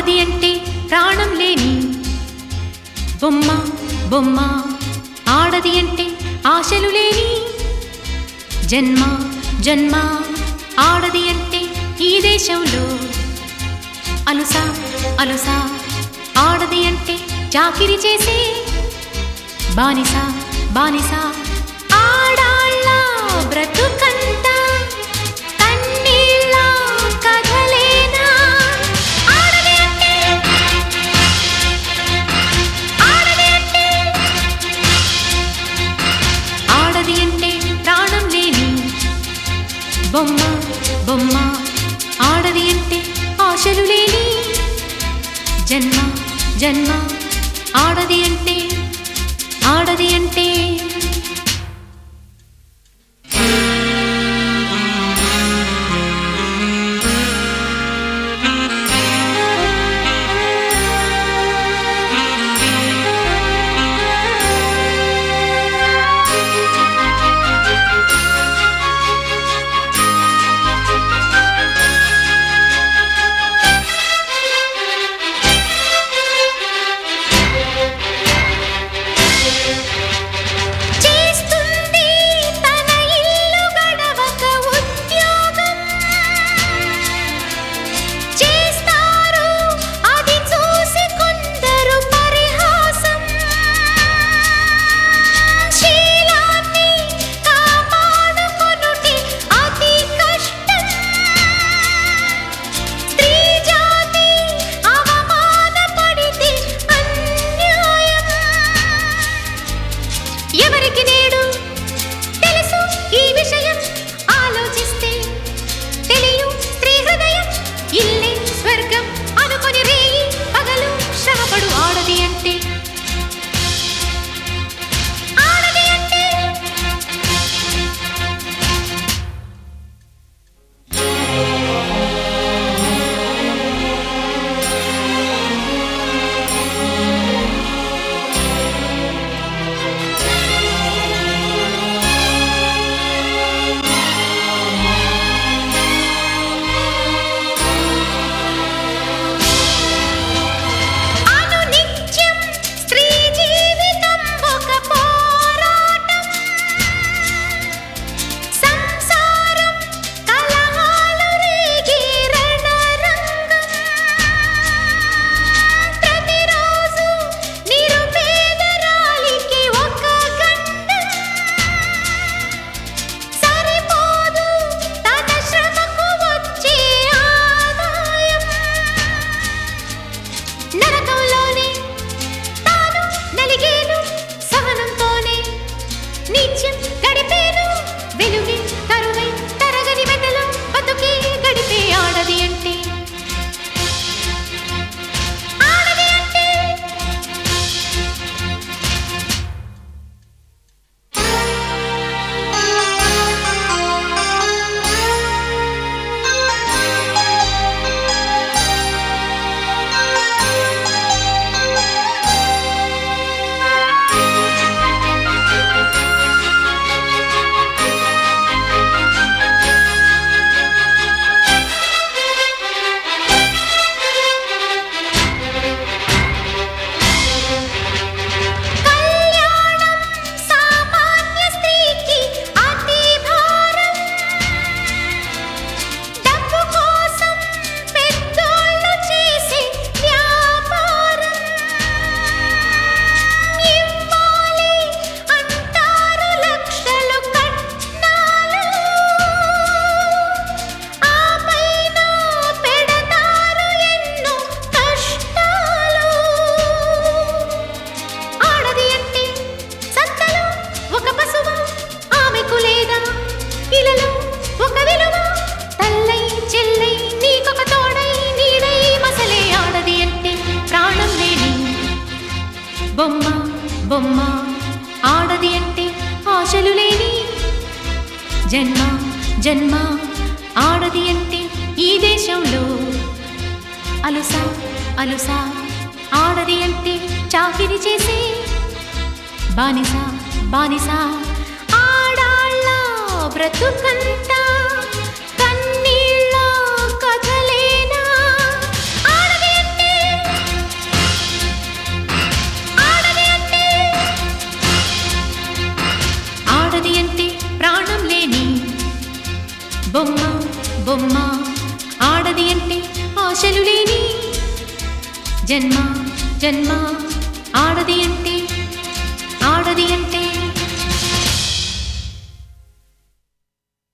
ఆడది అంటే ప్రాణం లేని బొమ్మ బొమ్మ ఆడది అంటే ఆశలు లేని జన్మ జన్మ ఆడది అంటే ఈ దేశంలో అలుసా అలుసా ఆడది అంటే చాకిరి చేసే బానిస బానిస ఆడాళ్ళ బ్రతుకంత కన్నీళ్ళ కథలేనా ఆడది అంటే ఆడది అంటే ఆడది అంటే ప్రాణం లేని బొమ్మ బొమ్మ ఆడది అంటే ఆశలు లేని జన్మ జన్మ ఆడది అంటే ఆడది అంటే చేస్తుంది తన ఇల్లు గడవక ఉద్యోగం చేస్తారు అది చూసి కొందరు పరిహాసం శీలాన్ని కాపాడుకొనుటే అతి కష్టం స్త్రీ జాతి అవమానపడితే అన్యాయం ఎవరికి నేడు తెలుసు ఈ విషయం ఆలోచిస్తే తెలియు స్త్రీ హృదయం ఇల్లే స్వర్గం అనుకొని రేయి పగలు శ్రమపడు ఆడది అంటే ఆడది అంటే అనునిత్యం స్త్రీ జీవితం ఒక పోరాటం సంసారం కలహాలు రేగే రణరంగం ప్రతిరోజు నిరుపేదరాలికి ఒక గండం సరిపోదు తన శ్రమకు వచ్చే ఆదాయం నరకంలోనే తాను నలిగేను సహనంతోనే నిత్యం గడిపేను వెలుగే కరువై తరగని వెన్నెలో బతుకే గడిపే ఆడది అంటే ఆడది అంటే కళ్యాణం సామాన్య స్త్రీకి అతి భారం డబ్బు కోసం పెద్దోళ్ళు చేసే వ్యాపారం ఇవ్వాలి అంటారు లక్షలు కట్నాలు ఆ పైన పెడతారు ఎన్నో కష్టాలు ఆడది అంటే సంతలో ఒక పశువు ఆమెకు లేదా ఇలలో ఒక విలువ తల్లై చెల్లై నీకొక తోడై నీడై మసలే ఆడది అంటే ప్రాణం లేని బొమ్మ బొమ్మ ఆడది అంటే ఆశలు లేని జన్మ జన్మ ఆడది అంటే ఈ దేశంలో అలుసా అలుసా ఆడది అంటే చాకిరి చేసే బానిస బానిస ఆడాళ్ళ బ్రతుకంతా కన్నీళ్ళ కథలేనా ఆడది అంటే బొమ్మ బొమ్మ ఆడది అంటే ఆశలు లేని జన్మ జన్మ ఆడది అంటే ఆడది అంటే